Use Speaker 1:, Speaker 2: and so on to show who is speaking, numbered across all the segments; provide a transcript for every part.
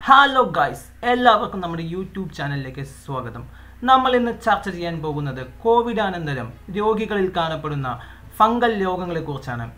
Speaker 1: hello guys എല്ലാവർക്കും നമ്മുടെ YouTube ചാനലിലേക്ക് സ്വാഗതം നമ്മൾ ഇന്ന് ചർച്ച ചെയ്യാൻ പോകുന്നത് കോവിഡ് അനന്തരം രോഗികളിൽ കാണപ്പെടുന്ന ഫംഗൽ രോഗങ്ങളെക്കുറിച്ചാണ്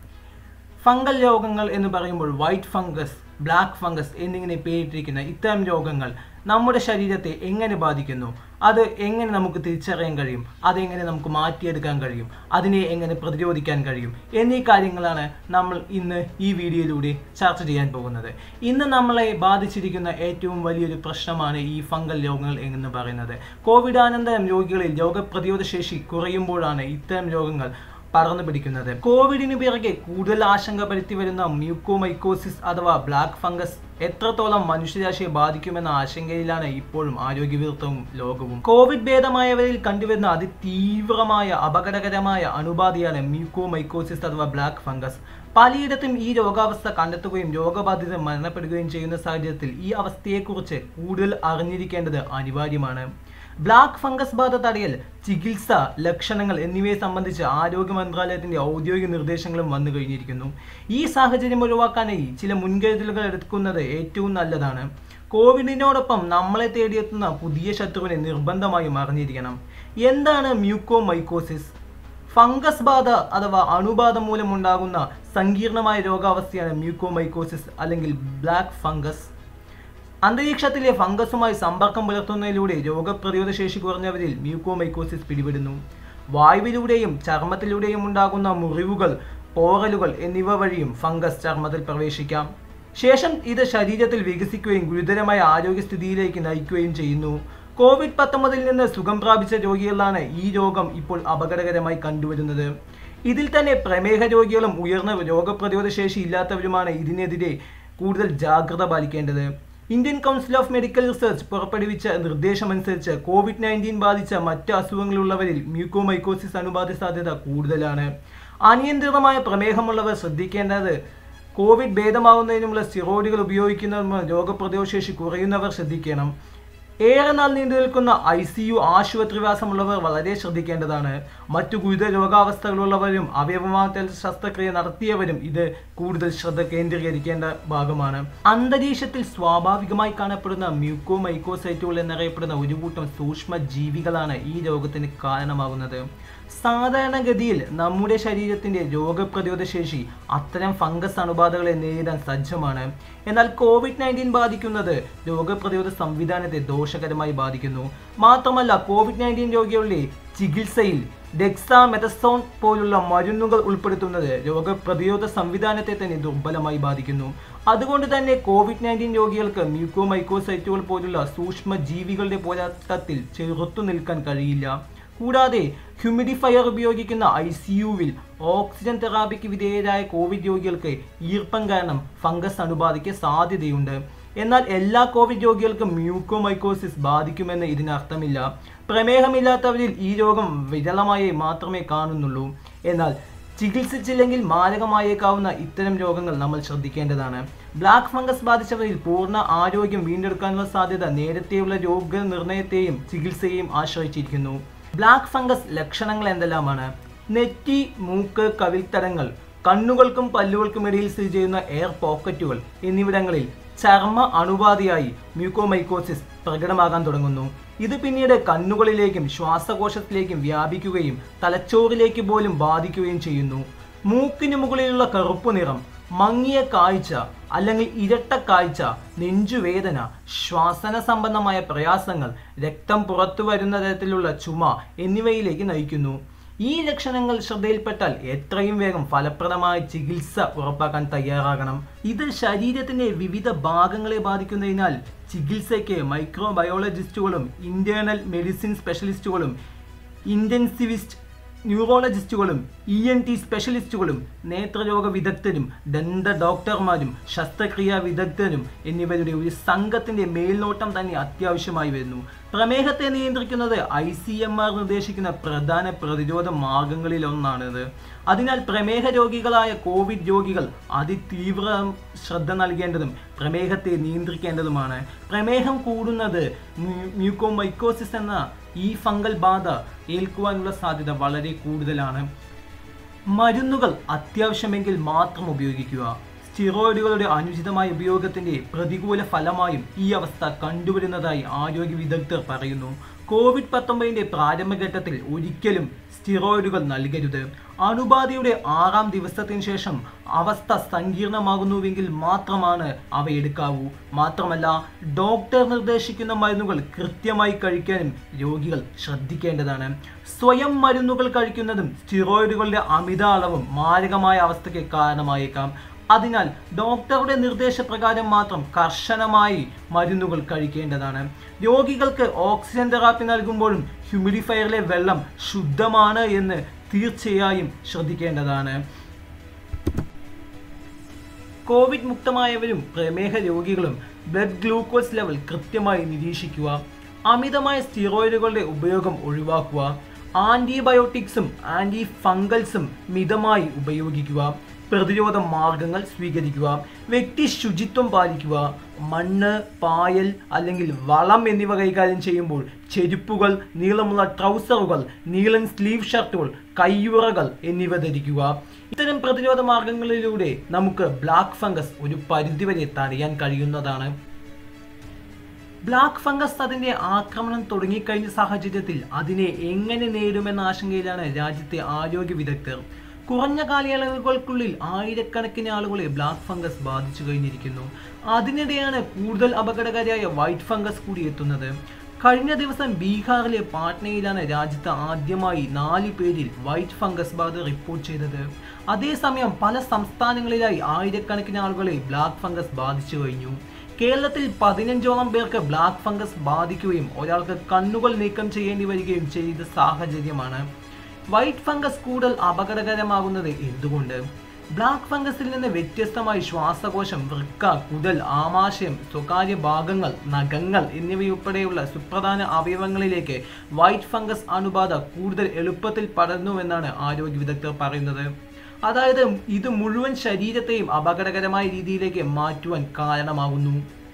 Speaker 1: ഫംഗൽ രോഗങ്ങൾ എന്ന് പറയുമ്പോൾ വൈറ്റ് ഫംഗസ് ബ്ലാക്ക് ഫംഗസ് എന്നിങ്ങനെ പേരിട്ടിരിക്കുന്ന ഇത്തരം രോഗങ്ങൾ നമ്മുടെ ശരീരത്തെ എങ്ങനെ ബാധിക്കുന്നു അത് എങ്ങനെ നമുക്ക് തിരിച്ചറിയാൻ കഴിയും അതെങ്ങനെ നമുക്ക് മാറ്റിയെടുക്കാൻ കഴിയും അതിനെ എങ്ങനെ പ്രതിരോധിക്കാൻ കഴിയും എന്നീ കാര്യങ്ങളാണ് നമ്മൾ ഇന്ന് ഈ വീഡിയോയിലൂടെ ചർച്ച ചെയ്യാൻ പോകുന്നത് ഇന്ന് നമ്മളെ ബാധിച്ചിരിക്കുന്ന ഏറ്റവും വലിയൊരു പ്രശ്നമാണ് ഈ ഫംഗൽ രോഗങ്ങൾ എന്ന് പറയുന്നത് കോവിഡ് അനന്തരം രോഗികളിൽ രോഗപ്രതിരോധ ശേഷി കുറയുമ്പോഴാണ് ഇത്തരം രോഗങ്ങൾ പടർന്നു പിടിക്കുന്നത് കോവിഡിന് പിറകെ കൂടുതൽ ആശങ്ക പരുത്തി വരുന്ന മ്യൂക്കോമൈക്കോസിസ് അഥവാ ബ്ലാക്ക് ഫംഗസ് എത്രത്തോളം മനുഷ്യരാശിയെ ബാധിക്കുമെന്ന ആശങ്കയിലാണ് ഇപ്പോഴും ആരോഗ്യവിദഗ്ധവും ലോകവും കോവിഡ് ഭേദമായവരിൽ കണ്ടുവരുന്ന അതിതീവ്രമായ അപകടകരമായ അണുബാധയാണ് മ്യൂക്കോമൈക്കോസിസ് അഥവാ ബ്ലാക്ക് ഫംഗസ് പലയിടത്തും ഈ രോഗാവസ്ഥ കണ്ടെത്തുകയും രോഗബാധിത മരണപ്പെടുകയും ചെയ്യുന്ന സാഹചര്യത്തിൽ ഈ അവസ്ഥയെക്കുറിച്ച് കൂടുതൽ അറിഞ്ഞിരിക്കേണ്ടത് അനിവാര്യമാണ് ബ്ലാക്ക് ഫംഗസ് ബാധ തടയൽ ചികിത്സ ലക്ഷണങ്ങൾ എന്നിവയെ സംബന്ധിച്ച് ആരോഗ്യ മന്ത്രാലയത്തിന്റെ ഔദ്യോഗിക നിർദ്ദേശങ്ങളും വന്നു കഴിഞ്ഞിരിക്കുന്നു ഈ സാഹചര്യം ഒഴിവാക്കാനായി ചില മുൻകരുതലുകൾ എടുക്കുന്നത് ഏറ്റവും നല്ലതാണ് കോവിഡിനോടൊപ്പം നമ്മളെ തേടിയെത്തുന്ന പുതിയ ശത്രുവിനെ നിർബന്ധമായും അറിഞ്ഞിരിക്കണം എന്താണ് മ്യൂക്കോമൈക്കോസിസ് ഫംഗസ് ബാധ അഥവാ അണുബാധ മൂലമുണ്ടാകുന്ന സങ്കീർണമായ രോഗാവസ്ഥയാണ് മ്യൂക്കോമൈക്കോസിസ് അല്ലെങ്കിൽ ബ്ലാക്ക് ഫംഗസ് അന്തരീക്ഷത്തിലെ ഫംഗസുമായി സമ്പർക്കം പുലർത്തുന്നതിലൂടെ രോഗപ്രതിരോധ ശേഷി കുറഞ്ഞവരിൽ മ്യൂക്കോമൈക്കോസിസ് പിടിപെടുന്നു വായുവിലൂടെയും ചർമ്മത്തിലൂടെയും ഉണ്ടാകുന്ന മുറിവുകൾ പോറലുകൾ എന്നിവ വഴിയും ഫംഗസ് ചർമ്മത്തിൽ പ്രവേശിക്കാം ശേഷം ഇത് ശരീരത്തിൽ വികസിക്കുകയും ഗുരുതരമായ ആരോഗ്യസ്ഥിതിയിലേക്ക് നയിക്കുകയും ചെയ്യുന്നു കോവിഡ് പത്തൊമ്പതിൽ നിന്ന് സുഖം പ്രാപിച്ച രോഗികളിലാണ് ഈ രോഗം ഇപ്പോൾ അപകടകരമായി കണ്ടുവരുന്നത് ഇതിൽ തന്നെ പ്രമേഹ രോഗികളും ഉയർന്ന രോഗപ്രതിരോധ ശേഷി ഇല്ലാത്തവരുമാണ് ഇതിനെതിരെ കൂടുതൽ ജാഗ്രത പാലിക്കേണ്ടത് Indian council of medical research പുറപ്പെടുവിച്ച നിർദ്ദേശമനുസരിച്ച് കോവിഡ് നയൻറ്റീൻ ബാധിച്ച മറ്റ് അസുഖങ്ങളുള്ളവരിൽ മ്യൂക്കോമൈക്കോസിസ് അണുബാധ സാധ്യത കൂടുതലാണ് അനിയന്ത്രിതമായ പ്രമേഹമുള്ളവർ ശ്രദ്ധിക്കേണ്ടത് കോവിഡ് ഭേദമാവുന്നതിനുമുള്ള സ്റ്റിറോയിഡുകൾ ഉപയോഗിക്കുന്നതും രോഗപ്രതിരോധ ശേഷി കുറയുന്നവർ ശ്രദ്ധിക്കണം ഏറെ നാൾ നീണ്ടു നിൽക്കുന്ന ഐ സി യു ആശുപത്രിവാസമുള്ളവർ വളരെ ശ്രദ്ധിക്കേണ്ടതാണ് മറ്റു ഗുരുതര രോഗാവസ്ഥകളുള്ളവരും അവയവമാറ്റൽ ശസ്ത്രക്രിയ നടത്തിയവരും ഇത് കൂടുതൽ ശ്രദ്ധ കേന്ദ്രീകരിക്കേണ്ട ഭാഗമാണ് അന്തരീക്ഷത്തിൽ സ്വാഭാവികമായി കാണപ്പെടുന്ന മ്യൂക്കോമൈക്കോസൈറ്റുകൾ എന്നറിയപ്പെടുന്ന ഒരു കൂട്ടം സൂക്ഷ്മ ജീവികളാണ് ഈ രോഗത്തിന് കാരണമാകുന്നത് സാധാരണഗതിയിൽ നമ്മുടെ ശരീരത്തിന്റെ രോഗപ്രതിരോധ ശേഷി അത്തരം ഫംഗസ് അണുബാധകളെ നേരിടാൻ സജ്ജമാണ് എന്നാൽ കോവിഡ് നയൻറ്റീൻ ബാധിക്കുന്നത് രോഗപ്രതിരോധ സംവിധാനത്തെ ദോഷകരമായി ബാധിക്കുന്നു മാത്രമല്ല കോവിഡ് നയൻറ്റീൻ രോഗികളുടെ ചികിത്സയിൽ ഡെക്സാമെഥസോൺ പോലുള്ള മരുന്നുകൾ ഉൾപ്പെടുത്തുന്നത് രോഗപ്രതിരോധ സംവിധാനത്തെ തന്നെ ദുർബലമായി ബാധിക്കുന്നു അതുകൊണ്ട് തന്നെ കോവിഡ് നയൻറ്റീൻ രോഗികൾക്ക് മ്യൂക്കോമൈക്കോസൈറ്റുകൾ പോലുള്ള സൂക്ഷ്മ ജീവികളുടെ പോരാട്ടത്തിൽ ചെറുത്തു നിൽക്കാൻ കഴിയില്ല കൂടാതെ ഹ്യൂമിഡിഫയർ ഉപയോഗിക്കുന്ന ഐ സി യുവിൽ ഓക്സിജൻ തെറാപ്പിക്ക് വിധേയരായ കോവിഡ് രോഗികൾക്ക് ഈർപ്പം കാരണം ഫംഗസ് അണുബാധയ്ക്ക് സാധ്യതയുണ്ട് എന്നാൽ എല്ലാ കോവിഡ് രോഗികൾക്കും മ്യൂക്കോമൈക്കോസിസ് ബാധിക്കുമെന്ന് ഇതിനർത്ഥമില്ല പ്രമേഹമില്ലാത്തവരിൽ ഈ രോഗം വിരളമായി മാത്രമേ കാണുന്നുള്ളൂ എന്നാൽ ചികിത്സിച്ചില്ലെങ്കിൽ മാരകമായേക്കാവുന്ന ഇത്തരം രോഗങ്ങൾ നമ്മൾ ശ്രദ്ധിക്കേണ്ടതാണ് ബ്ലാക്ക് ഫംഗസ് ബാധിച്ചവരിൽ പൂർണ്ണ ആരോഗ്യം വീണ്ടെടുക്കാനുള്ള സാധ്യത നേരത്തെയുള്ള രോഗനിർണയത്തെയും ചികിത്സയെയും ആശ്രയിച്ചിരിക്കുന്നു ബ്ലാക്ക് ഫംഗസ് ലക്ഷണങ്ങൾ എന്തെല്ലാമാണ് നെറ്റി മൂക്ക് കവിൾത്തടങ്ങൾ കണ്ണുകൾക്കും പല്ലുകൾക്കും ഇടയിൽ സ്ഥിതി ചെയ്യുന്ന എയർ പോക്കറ്റുകൾ എന്നിവിടങ്ങളിൽ ചർമ്മ അണുബാധയായി മ്യൂക്കോമൈക്കോസിസ് പ്രകടമാകാൻ തുടങ്ങുന്നു ഇത് പിന്നീട് കണ്ണുകളിലേക്കും ശ്വാസകോശത്തിലേക്കും വ്യാപിക്കുകയും തലച്ചോറിലേക്ക് പോലും ബാധിക്കുകയും ചെയ്യുന്നു മൂക്കിന് മുകളിലുള്ള കറുപ്പ് നിറം മങ്ങിയ കാഴ്ച അല്ലെങ്കിൽ ഇരട്ട കാഴ്ച നെഞ്ചുവേദന ശ്വാസന സംബന്ധമായ പ്രയാസങ്ങൾ രക്തം പുറത്തു വരുന്ന തരത്തിലുള്ള ചുമ എന്നിവയിലേക്ക് നയിക്കുന്നു ഈ ലക്ഷണങ്ങൾ ശ്രദ്ധയിൽപ്പെട്ടാൽ എത്രയും വേഗം ഫലപ്രദമായ ചികിത്സ ഉറപ്പാക്കാൻ തയ്യാറാകണം ഇത് ശരീരത്തിന്റെ വിവിധ ഭാഗങ്ങളെ ബാധിക്കുന്നതിനാൽ ചികിത്സയ്ക്ക് മൈക്രോബയോളജിസ്റ്റുകളും ഇന്റേണൽ മെഡിസിൻ സ്പെഷ്യലിസ്റ്റുകളും ഇൻറ്റൻസിവിസ്റ്റ് ന്യൂറോളജിസ്റ്റുകളും ഇ എൻ ടി സ്പെഷ്യലിസ്റ്റുകളും നേത്രരോഗ വിദഗ്ധരും ദന്ത ഡോക്ടർമാരും ശസ്ത്രക്രിയാ വിദഗ്ധരും എന്നിവരുടെ ഒരു സംഘത്തിന്റെ മേൽനോട്ടം തന്നെ അത്യാവശ്യമായി വരുന്നു പ്രമേഹത്തെ നിയന്ത്രിക്കുന്നത് ഐ സി എം ആർ നിർദ്ദേശിക്കുന്ന പ്രധാന പ്രതിരോധ മാർഗങ്ങളിലൊന്നാണിത് അതിനാൽ പ്രമേഹ രോഗികളായ കോവിഡ് രോഗികൾ അതിതീവ്ര ശ്രദ്ധ നൽകേണ്ടതും പ്രമേഹത്തെ നിയന്ത്രിക്കേണ്ടതുമാണ് പ്രമേഹം കൂടുന്നത് മ്യൂക്കോമൈക്കോസിസ് എന്ന ഈ ഫംഗൽ ബാധ ഏൽക്കുവാനുള്ള സാധ്യത വളരെ കൂടുതലാണ് മരുന്നുകൾ അത്യാവശ്യമെങ്കിൽ മാത്രം ഉപയോഗിക്കുക സ്റ്റിറോയിഡുകളുടെ അനുചിതമായ ഉപയോഗത്തിന്റെ പ്രതികൂല ഫലമായും ഈ അവസ്ഥ കണ്ടുവരുന്നതായി ആരോഗ്യ വിദഗ്ധർ പറയുന്നു കോവിഡ് പത്തൊമ്പതിന്റെ പ്രാരംഭഘട്ടത്തിൽ ഒരിക്കലും സ്റ്റിറോയിഡുകൾ നൽകരുത് അണുബാധയുടെ ആറാം ദിവസത്തിന് ശേഷം അവസ്ഥ സങ്കീർണമാകുന്നുവെങ്കിൽ മാത്രമാണ് അവ എടുക്കാവൂ മാത്രമല്ല ഡോക്ടർ നിർദ്ദേശിക്കുന്ന മരുന്നുകൾ കൃത്യമായി കഴിക്കാനും രോഗികൾ ശ്രദ്ധിക്കേണ്ടതാണ് സ്വയം മരുന്നുകൾ കഴിക്കുന്നതും സ്റ്റിറോയിഡുകളുടെ അമിത അളവും മാരകമായ അവസ്ഥയ്ക്ക് കാരണമായേക്കാം അതിനാൽ ഡോക്ടറുടെ നിർദ്ദേശപ്രകാരം മാത്രം കർശനമായി മരുന്നുകൾ കഴിക്കേണ്ടതാണ് രോഗികൾക്ക് ഓക്സിജൻ തെറാപ്പി നൽകുമ്പോഴും ഹ്യൂമിഡിഫയറിലെ വെള്ളം ശുദ്ധമാണ് എന്ന് തീർച്ചയായും ശ്രദ്ധിക്കേണ്ടതാണ് കോവിഡ് മുക്തമായവരും പ്രമേഹ രോഗികളും ബ്ലഡ് ഗ്ലൂക്കോസ് ലെവൽ കൃത്യമായി നിരീക്ഷിക്കുക അമിതമായ സ്റ്റിറോയിഡുകളുടെ ഉപയോഗം ഒഴിവാക്കുക ആന്റിബയോട്ടിക്സും ആന്റി ഫംഗൽസും മിതമായി ഉപയോഗിക്കുക പ്രതിരോധ മാർഗങ്ങൾ സ്വീകരിക്കുക വ്യക്തി ശുചിത്വം പാലിക്കുക മണ്ണ് പായൽ അല്ലെങ്കിൽ വളം എന്നിവ കൈകാര്യം ചെയ്യുമ്പോൾ ചെരുപ്പുകൾ നീളമുള്ള ട്രൗസറുകൾ നീളൻ സ്ലീവ് ഷർട്ടുകൾ കയ്യുറകൾ എന്നിവ ധരിക്കുക ഇത്തരം പ്രതിരോധ മാർഗങ്ങളിലൂടെ നമുക്ക് ബ്ലാക്ക് ഫംഗസ് ഒരു പരിധിവരെ തടയാൻ കഴിയുന്നതാണ് ബ്ലാക്ക് ഫംഗസ് അതിന്റെ ആക്രമണം തുടങ്ങിക്കഴിഞ്ഞ സാഹചര്യത്തിൽ അതിനെ എങ്ങനെ നേരിടുമെന്ന ആശങ്കയിലാണ് രാജ്യത്തെ ആരോഗ്യ വിദഗ്ധർ കുറഞ്ഞ കാലയളവുകൾക്കുള്ളിൽ ആയിരക്കണക്കിന് ആളുകളെ ബ്ലാക്ക് ഫംഗസ് ബാധിച്ചു കഴിഞ്ഞിരിക്കുന്നു അതിനിടെയാണ് കൂടുതൽ അപകടകാരിയായ വൈറ്റ് ഫംഗസ് കൂടി എത്തുന്നത് കഴിഞ്ഞ ദിവസം ബീഹാറിലെ പാട്നയിലാണ് രാജ്യത്ത് ആദ്യമായി നാല് പേരിൽ വൈറ്റ് ഫംഗസ് ബാധ റിപ്പോർട്ട് ചെയ്തത് അതേസമയം പല സംസ്ഥാനങ്ങളിലായി ആയിരക്കണക്കിന് ആളുകളെ ബ്ലാക്ക് ഫംഗസ് ബാധിച്ചു കഴിഞ്ഞു കേരളത്തിൽ പതിനഞ്ചോളം പേർക്ക് ബ്ലാക്ക് ഫംഗസ് ബാധിക്കുകയും ഒരാൾക്ക് കണ്ണുകൾ നീക്കം ചെയ്യേണ്ടി വരികയും ചെയ്ത സാഹചര്യമാണ് വൈറ്റ് ഫംഗസ് കൂടുതൽ അപകടകരമാകുന്നത് എന്തുകൊണ്ട് ബ്ലാക്ക് ഫംഗസിൽ നിന്ന് വ്യത്യസ്തമായി ശ്വാസകോശം വൃക്ക കുടൽ ആമാശയം സ്വകാര്യ ഭാഗങ്ങൾ നഖങ്ങൾ എന്നിവയുൾപ്പെടെയുള്ള സുപ്രധാന അവയവങ്ങളിലേക്ക് വൈറ്റ് ഫംഗസ് അണുബാധ കൂടുതൽ എളുപ്പത്തിൽ പടർന്നുവെന്നാണ് ആരോഗ്യ വിദഗ്ധർ പറയുന്നത് അതായത് ഇത് മുഴുവൻ ശരീരത്തെയും അപകടകരമായ രീതിയിലേക്ക് മാറ്റുവാൻ കാരണമാകുന്നു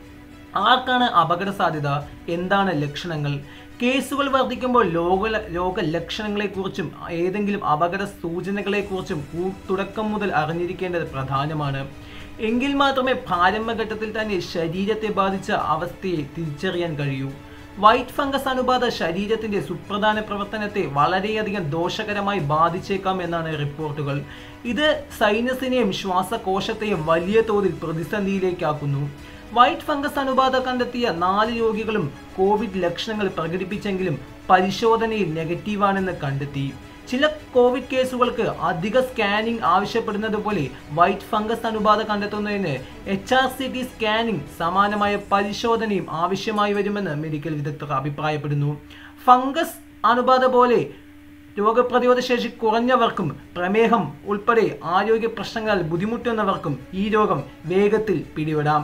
Speaker 1: ആർക്കാണ് അപകട സാധ്യത എന്താണ് ലക്ഷണങ്ങൾ കേസുകൾ വർദ്ധിക്കുമ്പോൾ ലോക രോഗലക്ഷണങ്ങളെക്കുറിച്ചും ഏതെങ്കിലും അപകട സൂചനകളെക്കുറിച്ചും കൂ- തുടക്കം മുതൽ അറിഞ്ഞിരിക്കേണ്ടത് പ്രധാനമാണ് എങ്കിൽ മാത്രമേ പ്രാരംഭഘട്ടത്തിൽ തന്നെ ശരീരത്തെ ബാധിച്ച അവസ്ഥയെ തിരിച്ചറിയാൻ കഴിയൂ വൈറ്റ് ഫംഗസ് അണുബാധ ശരീരത്തിന്റെ സുപ്രധാന പ്രവർത്തനത്തെ വളരെയധികം ദോഷകരമായി ബാധിച്ചേക്കാം എന്നാണ് റിപ്പോർട്ടുകൾ ഇത് സൈനസിനെയും ശ്വാസകോശത്തെയും വലിയ തോതിൽ പ്രതിസന്ധിയിലേക്കാക്കുന്നു വൈറ്റ് ഫംഗസ് അണുബാധ കണ്ടെത്തിയ നാല് രോഗികളും കോവിഡ് ലക്ഷണങ്ങൾ പ്രകടിപ്പിച്ചെങ്കിലും പരിശോധനയിൽ നെഗറ്റീവാണെന്ന് കണ്ടെത്തി ചില കോവിഡ് കേസുകൾക്ക് അധിക സ്കാനിംഗ് ആവശ്യപ്പെടുന്നത് പോലെ വൈറ്റ് ഫംഗസ് അണുബാധ കണ്ടെത്തുന്നതിന് H R C T scanning സമാനമായ പരിശോധനയും ആവശ്യമായി വരുമെന്ന് മെഡിക്കൽ വിദഗ്ധർ അഭിപ്രായപ്പെടുന്നു ഫംഗസ് അണുബാധ പോലെ രോഗപ്രതിരോധ ശേഷി കുറഞ്ഞവർക്കും പ്രമേഹം ഉൾപ്പെടെ ആരോഗ്യ പ്രശ്നങ്ങളാൽ ബുദ്ധിമുട്ടുന്നവർക്കും ഈ രോഗം വേഗത്തിൽ പിടിപെടാം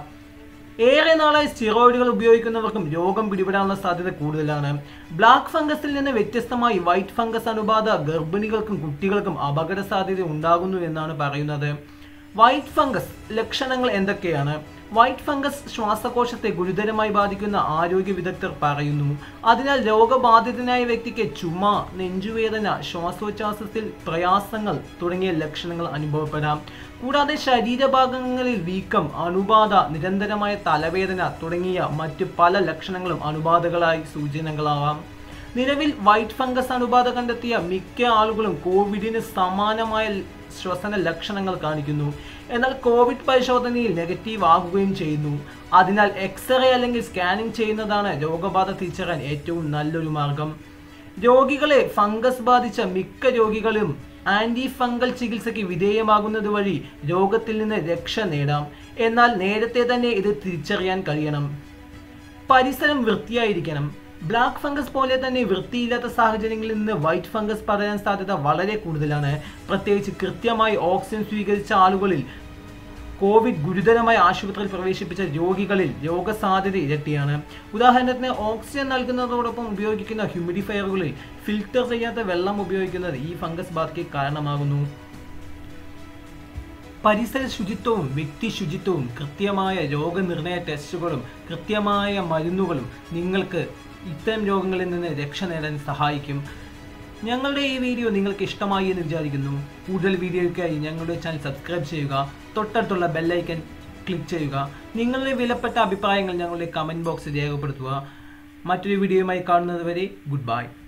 Speaker 1: ഏറെ നാളായി സ്റ്റിറോയിഡുകൾ ഉപയോഗിക്കുന്നവർക്കും രോഗം പിടിപെടാനുള്ള സാധ്യത കൂടുതലാണ് ബ്ലാക്ക് ഫംഗസിൽ നിന്ന് വ്യത്യസ്തമായി വൈറ്റ് ഫംഗസ് അണുബാധ ഗർഭിണികൾക്കും കുട്ടികൾക്കും അപകട സാധ്യത ഉണ്ടാകുന്നു എന്നാണ് പറയുന്നത് വൈറ്റ് ഫംഗസ് ലക്ഷണങ്ങൾ എന്തൊക്കെയാണ് വൈറ്റ് ഫംഗസ് ശ്വാസകോശത്തെ ഗുരുതരമായി ബാധിക്കുന്ന ആരോഗ്യ വിദഗ്ധർ പറയുന്നു അതിനാൽ രോഗബാധിതനായ വ്യക്തിക്ക് ചുമ നെഞ്ചുവേദന ശ്വാസോച്ഛ്വാസത്തിൽ പ്രയാസങ്ങൾ തുടങ്ങിയ ലക്ഷണങ്ങൾ അനുഭവപ്പെടാം കൂടാതെ ശരീരഭാഗങ്ങളിൽ വീക്കം അണുബാധ നിരന്തരമായ തലവേദന തുടങ്ങിയ മറ്റ് പല ലക്ഷണങ്ങളും അണുബാധകളായി സൂചനകളാവാം നിലവിൽ വൈറ്റ് ഫംഗസ് അണുബാധ കണ്ടെത്തിയ മിക്ക ആളുകളും കോവിഡിന് സമാനമായ ശ്വസന ലക്ഷണങ്ങൾ കാണിക്കുന്നു എന്നാൽ കോവിഡ് പരിശോധനയിൽ നെഗറ്റീവ് ആകുകയും ചെയ്യുന്നു അതിനാൽ എക്സ്റേ അല്ലെങ്കിൽ സ്കാനിംഗ് ചെയ്യുന്നതാണ് രോഗബാധ തിരിച്ചറിയാൻ ഏറ്റവും നല്ലൊരു മാർഗം രോഗികളെ ഫംഗസ് ബാധിച്ച മിക്ക രോഗികളും ആന്റി ഫംഗൽ ചികിത്സയ്ക്ക് വിധേയമാകുന്നത് വഴി രോഗത്തിൽ നിന്ന് രക്ഷ നേടാം എന്നാൽ നേരത്തെ തന്നെ ഇത് തിരിച്ചറിയാൻ കഴിയണം പരിസരം വൃത്തിയായിരിക്കണം ബ്ലാക്ക് ഫംഗസ് പോലെ തന്നെ വൃത്തിയില്ലാത്ത സാഹചര്യങ്ങളിൽ നിന്ന് വൈറ്റ് ഫംഗസ് പടരാൻ സാധ്യത വളരെ കൂടുതലാണ് പ്രത്യേകിച്ച് കൃത്യമായി ഓക്സിജൻ സ്വീകരിച്ച ആളുകളിൽ കോവിഡ് ഗുരുതരമായി ആശുപത്രിയിൽ പ്രവേശിപ്പിച്ച രോഗികളിൽ രോഗസാധ്യത ഇരട്ടിയാണ് ഉദാഹരണത്തിന് ഓക്സിജൻ നൽകുന്നതോടൊപ്പം ഉപയോഗിക്കുന്ന ഹ്യൂമിഡിഫയറുകളിൽ ഫിൽറ്റർ ചെയ്യാത്ത വെള്ളം ഉപയോഗിക്കുന്നത് ഈ ഫംഗസ് ബാധയ്ക്ക് കാരണമാകുന്നു പരിസര ശുചിത്വവും വ്യക്തി ശുചിത്വവും കൃത്യമായ രോഗനിർണയ ടെസ്റ്റുകളും കൃത്യമായ മരുന്നുകളും നിങ്ങൾക്ക് ഇത്തരം രോഗങ്ങളിൽ നിന്ന് രക്ഷ നേടാൻ സഹായിക്കും ഞങ്ങളുടെ ഈ വീഡിയോ നിങ്ങൾക്ക് ഇഷ്ടമായി എന്ന് വിചാരിക്കുന്നു കൂടുതൽ വീഡിയോയ്ക്കായി ഞങ്ങളുടെ ചാനൽ സബ്സ്ക്രൈബ് ചെയ്യുക തൊട്ടടുത്തുള്ള ബെല്ലൈക്കൻ ക്ലിക്ക് ചെയ്യുക നിങ്ങളുടെ വിലപ്പെട്ട അഭിപ്രായങ്ങൾ ഞങ്ങളുടെ കമൻറ്റ് ബോക്സിൽ രേഖപ്പെടുത്തുക മറ്റൊരു വീഡിയോയുമായി കാണുന്നത് വരെ ഗുഡ് ബൈ